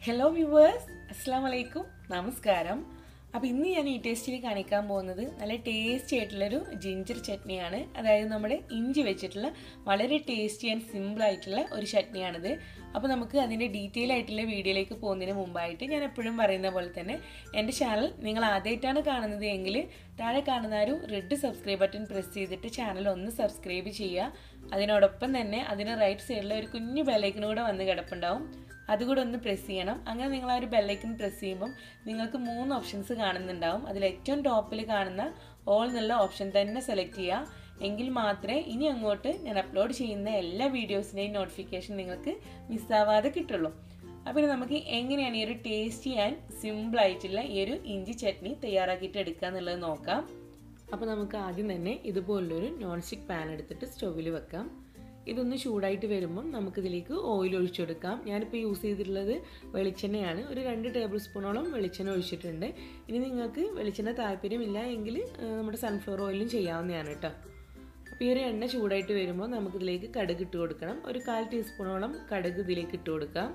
hello viewers അസ്സാം വലൈക്കും നമസ്കാരം അപ്പോൾ ഇന്ന് ഞാൻ ഈ ടേസ്റ്റിൽ കാണിക്കാൻ പോകുന്നത് നല്ല ടേസ്റ്റി ആയിട്ടുള്ളൊരു ജിഞ്ചർ ചട്നിയാണ് അതായത് നമ്മുടെ ഇഞ്ചി വെച്ചിട്ടുള്ള വളരെ ടേസ്റ്റി ആൻഡ് സിമ്പിൾ ആയിട്ടുള്ള ഒരു ചട്നിയാണിത് അപ്പോൾ നമുക്ക് അതിൻ്റെ ഡീറ്റെയിൽ ആയിട്ടുള്ള വീഡിയോയിലേക്ക് പോകുന്നതിന് മുമ്പായിട്ട് ഞാൻ എപ്പോഴും പറയുന്ന പോലെ തന്നെ എൻ്റെ ചാനൽ നിങ്ങൾ ആദ്യമായിട്ടാണ് കാണുന്നത് എങ്കിൽ താഴെ കാണുന്ന ഒരു റെഡ് സബ്സ്ക്രൈബ് ബട്ടൺ പ്രസ് ചെയ്തിട്ട് ചാനൽ ഒന്ന് സബ്സ്ക്രൈബ് ചെയ്യുക അതിനോടൊപ്പം തന്നെ അതിന് റൈറ്റ് സൈഡിൽ ഒരു കുഞ്ഞു ബെല്ലൈക്കനും കൂടെ വന്ന് കിടപ്പുണ്ടാവും അതുകൂടെ ഒന്ന് പ്രസ് ചെയ്യണം അങ്ങനെ നിങ്ങൾ ആ ഒരു ബെല്ലൈക്കൺ പ്രസ് ചെയ്യുമ്പം നിങ്ങൾക്ക് മൂന്ന് ഓപ്ഷൻസ് കാണുന്നുണ്ടാവും അതിൽ ഏറ്റവും ടോപ്പിൽ കാണുന്ന ഓൾ എന്നുള്ള ഓപ്ഷൻ തന്നെ സെലക്ട് ചെയ്യുക എങ്കിൽ മാത്രമേ ഇനി അങ്ങോട്ട് ഞാൻ അപ്ലോഡ് ചെയ്യുന്ന എല്ലാ വീഡിയോസിൻ്റെയും നോട്ടിഫിക്കേഷൻ നിങ്ങൾക്ക് മിസ്സാവാതെ കിട്ടുള്ളൂ അപ്പോൾ നമുക്ക് എങ്ങനെയാണ് ഈ ഒരു ടേസ്റ്റി ആൻഡ് സിമ്പിൾ ആയിട്ടുള്ള ഈ ഒരു ഇഞ്ചി ചട്നി തയ്യാറാക്കിയിട്ട് എടുക്കുക എന്നുള്ളത് നോക്കാം അപ്പോൾ നമുക്ക് ആദ്യം തന്നെ ഇതുപോലുള്ളൊരു നോൺ സ്റ്റിക്ക് പാൻ എടുത്തിട്ട് സ്റ്റൗവിൽ വെക്കാം ഇതൊന്ന് ചൂടായിട്ട് വരുമ്പം നമുക്കിതിലേക്ക് ഓയിൽ ഒഴിച്ചെടുക്കാം ഞാനിപ്പോൾ യൂസ് ചെയ്തിട്ടുള്ളത് വെളിച്ചെണ്ണയാണ് ഒരു രണ്ട് ടേബിൾ സ്പൂണോളം വെളിച്ചെണ്ണ ഒഴിച്ചിട്ടുണ്ട് ഇനി നിങ്ങൾക്ക് വെളിച്ചെണ്ണ താല്പര്യമില്ല എങ്കിൽ നമ്മുടെ സൺഫ്ലവർ ഓയിലും ചെയ്യാവുന്നതാണ് കേട്ടോ അപ്പോൾ ഈ ഒരു എണ്ണ ചൂടായിട്ട് വരുമ്പോൾ നമുക്കിതിലേക്ക് കടുക് ഇട്ട് കൊടുക്കണം ഒരു കാൽ ടീസ്പൂണോളം കടുക് ഇതിലേക്ക് ഇട്ട് കൊടുക്കാം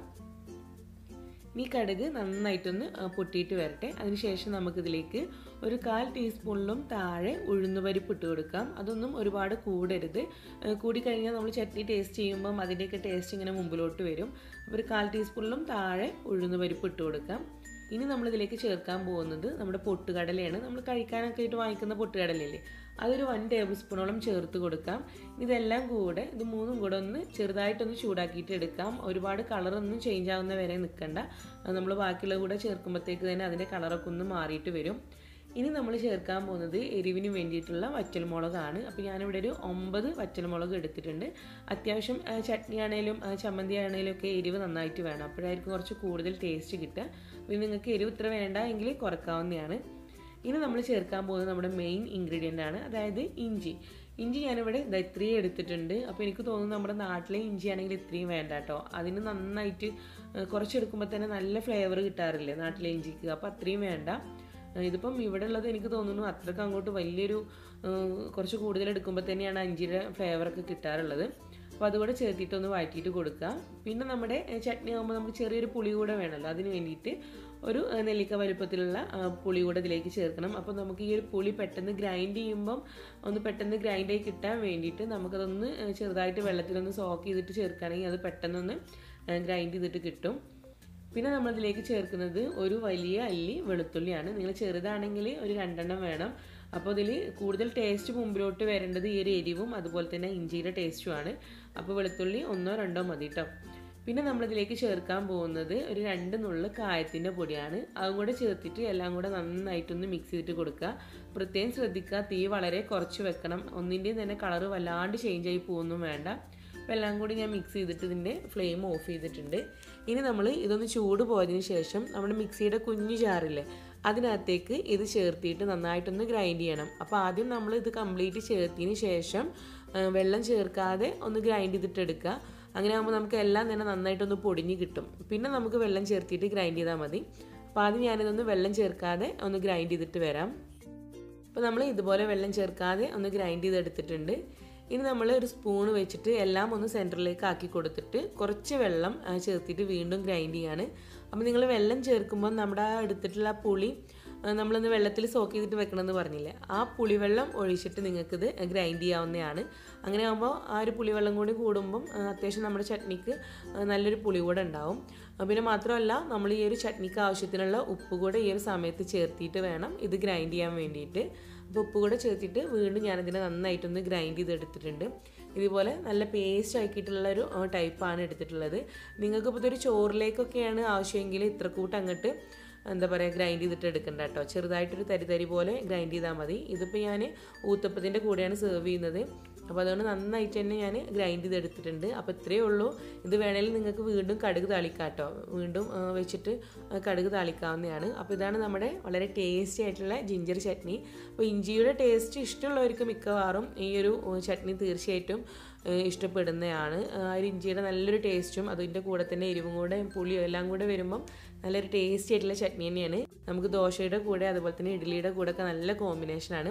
ഇനി കടുക് നന്നായിട്ടൊന്ന് പൊട്ടിയിട്ട് വരട്ടെ അതിനുശേഷം നമുക്കിതിലേക്ക് ഒരു കാൽ ടീസ്പൂണിലും താഴെ ഉഴുന്നുപരിപ്പ് ഇട്ട് കൊടുക്കാം അതൊന്നും ഒരുപാട് കൂടരുത് കൂടിക്കഴിഞ്ഞാൽ നമ്മൾ ചട്നി ടേസ്റ്റ് ചെയ്യുമ്പം അതിൻ്റെയൊക്കെ ടേസ്റ്റ് ഇങ്ങനെ മുമ്പിലോട്ട് വരും അപ്പോൾ ഒരു കാൽ ടീസ്പൂണിലും താഴെ ഉഴുന്നുപരിപ്പ് ഇട്ട് കൊടുക്കാം ഇനി നമ്മളിതിലേക്ക് ചേർക്കാൻ പോകുന്നത് നമ്മുടെ പൊട്ടുകടലയാണ് നമ്മൾ കഴിക്കാനൊക്കെ ആയിട്ട് വാങ്ങിക്കുന്ന പൊട്ടുകടലയില്ലേ അതൊരു വൺ ടേബിൾ സ്പൂണോളം ചേർത്ത് കൊടുക്കാം ഇതെല്ലാം കൂടെ ഇത് മൂന്നും കൂടെ ഒന്ന് ചെറുതായിട്ടൊന്ന് ചൂടാക്കിയിട്ട് എടുക്കാം ഒരുപാട് കളറൊന്നും ചേഞ്ച് ആവുന്ന വരെ നിൽക്കണ്ട നമ്മൾ ബാക്കിയുള്ള കൂടെ ചേർക്കുമ്പോഴത്തേക്ക് തന്നെ അതിൻ്റെ കളറൊക്കെ ഒന്ന് മാറിയിട്ട് വരും ഇനി നമ്മൾ ചേർക്കാൻ പോകുന്നത് എരിവിന് വേണ്ടിയിട്ടുള്ള വറ്റൽമുളകാണ് അപ്പോൾ ഞാനിവിടെ ഒരു ഒമ്പത് വറ്റൽമുളക് എടുത്തിട്ടുണ്ട് അത്യാവശ്യം ചട്നി ആണെങ്കിലും ചമ്മന്തി ആണെങ്കിലും ഒക്കെ എരിവ് നന്നായിട്ട് വേണം അപ്പോഴായിരിക്കും കുറച്ച് കൂടുതൽ ടേസ്റ്റ് കിട്ടുക അപ്പോൾ നിങ്ങൾക്ക് എരിവ് ഇത്ര വേണ്ട എങ്കിൽ കുറക്കാവുന്നതാണ് ഇനി നമ്മൾ ചേർക്കാൻ പോകുന്നത് നമ്മുടെ മെയിൻ ഇൻഗ്രീഡിയൻ്റ് ആണ് അതായത് ഇഞ്ചി ഇഞ്ചി ഞാനിവിടെ ഇതാ ഇത്രയും എടുത്തിട്ടുണ്ട് അപ്പോൾ എനിക്ക് തോന്നുന്നു നമ്മുടെ നാട്ടിലെ ഇഞ്ചി ആണെങ്കിൽ ഇത്രയും വേണ്ട കേട്ടോ അതിന് നന്നായിട്ട് കുറച്ചെടുക്കുമ്പോൾ തന്നെ നല്ല ഫ്ലേവർ കിട്ടാറില്ലേ നാട്ടിലെ ഇഞ്ചിക്ക് അപ്പോൾ അത്രയും വേണ്ട ഇതിപ്പം ഇവിടെ ഉള്ളത് എനിക്ക് തോന്നുന്നു അത്രയ്ക്ക് അങ്ങോട്ട് വലിയൊരു കുറച്ച് കൂടുതൽ എടുക്കുമ്പോൾ തന്നെയാണ് അഞ്ചിയുടെ ഫ്ലേവറൊക്കെ കിട്ടാറുള്ളത് അപ്പോൾ അതുകൂടെ ചേർത്തിട്ടൊന്ന് വഴറ്റിയിട്ട് കൊടുക്കുക പിന്നെ നമ്മുടെ ചട്നി ആകുമ്പോൾ നമുക്ക് ചെറിയൊരു പുളി കൂടെ വേണമല്ലോ അതിന് വേണ്ടിയിട്ട് ഒരു നെല്ലിക്ക വലുപ്പത്തിലുള്ള പുളി കൂടെ ഇതിലേക്ക് ചേർക്കണം അപ്പോൾ നമുക്ക് ഈ ഒരു പുളി പെട്ടെന്ന് ഗ്രൈൻഡ് ചെയ്യുമ്പം ഒന്ന് പെട്ടെന്ന് ഗ്രൈൻഡ് ആയി കിട്ടാൻ വേണ്ടിയിട്ട് നമുക്കതൊന്ന് ചെറുതായിട്ട് വെള്ളത്തിലൊന്ന് സോക്ക് ചെയ്തിട്ട് ചേർക്കുകയാണെങ്കിൽ അത് പെട്ടെന്നൊന്ന് ഗ്രൈൻഡ് ചെയ്തിട്ട് കിട്ടും പിന്നെ നമ്മളിതിലേക്ക് ചേർക്കുന്നത് ഒരു വലിയ അല്ലി വെളുത്തുള്ളിയാണ് നിങ്ങൾ ചെറുതാണെങ്കിൽ ഒരു രണ്ടെണ്ണം വേണം അപ്പോൾ ഇതിൽ കൂടുതൽ ടേസ്റ്റ് മുമ്പിലോട്ട് വരേണ്ടത് ഈ ഒരു എരിവും അതുപോലെ തന്നെ ഇഞ്ചിയുടെ ടേസ്റ്റുമാണ് അപ്പോൾ വെളുത്തുള്ളി ഒന്നോ രണ്ടോ മതി കേട്ടോ പിന്നെ നമ്മളിതിലേക്ക് ചേർക്കാൻ പോകുന്നത് ഒരു രണ്ട് നുള്ളു കായത്തിൻ്റെ പൊടിയാണ് അതും കൂടെ ചേർത്തിട്ട് എല്ലാം കൂടെ നന്നായിട്ടൊന്ന് മിക്സ് ചെയ്തിട്ട് കൊടുക്കുക പ്രത്യേകം ശ്രദ്ധിക്കുക തീ വളരെ കുറച്ച് വെക്കണം ഒന്നിൻ്റെയും തന്നെ കളറ് വല്ലാണ്ട് ചേഞ്ച് ആയി പോകുന്നു വേണ്ട അപ്പോൾ എല്ലാം കൂടി ഞാൻ മിക്സ് ചെയ്തിട്ട് ഇതിൻ്റെ ഫ്ലെയിം ഓഫ് ചെയ്തിട്ടുണ്ട് ഇനി നമ്മൾ ഇതൊന്ന് ചൂട് പോയതിന് ശേഷം നമ്മുടെ മിക്സിയുടെ കുഞ്ഞു ജാറില്ലേ അതിനകത്തേക്ക് ഇത് ചേർത്തിയിട്ട് നന്നായിട്ടൊന്ന് ഗ്രൈൻഡ് ചെയ്യണം അപ്പോൾ ആദ്യം നമ്മൾ ഇത് കംപ്ലീറ്റ് ചേർത്തതിന് ശേഷം വെള്ളം ചേർക്കാതെ ഒന്ന് ഗ്രൈൻഡ് ചെയ്തിട്ട് എടുക്കുക അങ്ങനെ ആകുമ്പോൾ നമുക്ക് എല്ലാം തന്നെ നന്നായിട്ടൊന്ന് പൊടിഞ്ഞ് കിട്ടും പിന്നെ നമുക്ക് വെള്ളം ചേർത്തിട്ട് ഗ്രൈൻഡ് ചെയ്താൽ മതി അപ്പോൾ ആദ്യം ഞാനിതൊന്ന് വെള്ളം ചേർക്കാതെ ഒന്ന് ഗ്രൈൻഡ് ചെയ്തിട്ട് വരാം അപ്പോൾ നമ്മൾ ഇതുപോലെ വെള്ളം ചേർക്കാതെ ഒന്ന് ഗ്രൈൻഡ് ചെയ്തെടുത്തിട്ടുണ്ട് ഇനി നമ്മൾ ഒരു സ്പൂൺ വെച്ചിട്ട് എല്ലാം ഒന്ന് സെൻറ്ററിലേക്ക് ആക്കി കൊടുത്തിട്ട് കുറച്ച് വെള്ളം ചേർത്തിട്ട് വീണ്ടും ഗ്രൈൻഡ് ചെയ്യാണ് അപ്പോൾ നിങ്ങൾ വെള്ളം ചേർക്കുമ്പോൾ നമ്മുടെ ആ എടുത്തിട്ടുള്ള പുളി നമ്മളൊന്ന് വെള്ളത്തിൽ സോക്ക് ചെയ്തിട്ട് വെക്കണമെന്ന് പറഞ്ഞില്ലേ ആ പുളിവെള്ളം ഒഴിച്ചിട്ട് നിങ്ങൾക്കിത് ഗ്രൈൻഡ് ചെയ്യാവുന്നതാണ് അങ്ങനെ ആകുമ്പോൾ ആ ഒരു പുളിവെള്ളം കൂടി കൂടുമ്പം അത്യാവശ്യം നമ്മുടെ ചട്നിക്ക് നല്ലൊരു പുളി കൂടെ ഉണ്ടാവും പിന്നെ മാത്രമല്ല നമ്മൾ ഈ ഒരു ചട്നിക്ക് ആവശ്യത്തിനുള്ള ഉപ്പ് കൂടെ ഈ ഒരു സമയത്ത് ചേർത്തിട്ട് വേണം ഇത് ഗ്രൈൻഡ് ചെയ്യാൻ വേണ്ടിയിട്ട് അപ്പോൾ ഉപ്പ് കൂടെ ചേർത്തിട്ട് വീണ്ടും ഞാനതിനെ നന്നായിട്ടൊന്ന് ഗ്രൈൻഡ് ചെയ്തെടുത്തിട്ടുണ്ട് ഇതുപോലെ നല്ല പേസ്റ്റ് ആക്കിയിട്ടുള്ള ഒരു ടൈപ്പാണ് എടുത്തിട്ടുള്ളത് നിങ്ങൾക്കിപ്പോൾ ഇതൊരു ചോറിലേക്കൊക്കെയാണ് ആവശ്യമെങ്കിൽ ഇത്ര കൂട്ട് അങ്ങോട്ട് എന്താ പറയുക ഗ്രൈൻഡ് ചെയ്തിട്ട് എടുക്കണ്ട കേട്ടോ ചെറുതായിട്ടൊരു തരി തരി പോലെ ഗ്രൈൻഡ് ചെയ്താൽ മതി ഇതിപ്പോൾ ഞാൻ ഊത്തപ്പത്തിൻ്റെ കൂടെയാണ് സെർവ് ചെയ്യുന്നത് അപ്പോൾ അതുകൊണ്ട് നന്നായിട്ട് തന്നെ ഞാൻ ഗ്രൈൻഡ് ചെയ്തെടുത്തിട്ടുണ്ട് അപ്പോൾ ഇത്രയേ ഉള്ളൂ ഇത് വേണമെങ്കിൽ നിങ്ങൾക്ക് വീണ്ടും കടുക് താളിക്കാം കേട്ടോ വീണ്ടും വെച്ചിട്ട് കടുക് താളിക്കാവുന്നതാണ് അപ്പോൾ ഇതാണ് നമ്മുടെ വളരെ ടേസ്റ്റി ആയിട്ടുള്ള ജിഞ്ചർ ചട്നി അപ്പോൾ ഇഞ്ചിയുടെ ടേസ്റ്റ് ഇഷ്ടമുള്ളവർക്ക് മിക്കവാറും ഈ ഒരു ചട്നി തീർച്ചയായിട്ടും ഇഷ്ടപ്പെടുന്നതാണ് ആ ഒരു ഇഞ്ചിയുടെ നല്ലൊരു ടേസ്റ്റും അതിൻ്റെ കൂടെ തന്നെ എരിവും കൂടെ പുളിയും എല്ലാം കൂടെ വരുമ്പം നല്ലൊരു ടേസ്റ്റി ആയിട്ടുള്ള ചട്നി തന്നെയാണ് നമുക്ക് ദോശയുടെ കൂടെ അതുപോലെ തന്നെ ഇഡ്ഡലിയുടെ കൂടെ ഒക്കെ നല്ല കോമ്പിനേഷനാണ്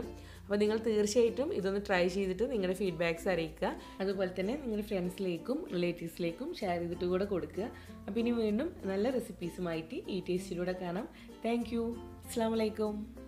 അപ്പോൾ നിങ്ങൾ തീർച്ചയായിട്ടും ഇതൊന്ന് ട്രൈ ചെയ്തിട്ട് നിങ്ങളുടെ ഫീഡ്ബാക്ക്സ് അറിയിക്കുക അതുപോലെ തന്നെ നിങ്ങളുടെ ഫ്രണ്ട്സിലേക്കും റിലേറ്റീവ്സിലേക്കും ഷെയർ ചെയ്തിട്ട് കൂടെ കൊടുക്കുക അപ്പോൾ ഇനി വീണ്ടും നല്ല റെസിപ്പീസുമായിട്ട് ഈ ടേസ്റ്റിലൂടെ കാണാം താങ്ക് യു അസ്സാം വലൈക്കും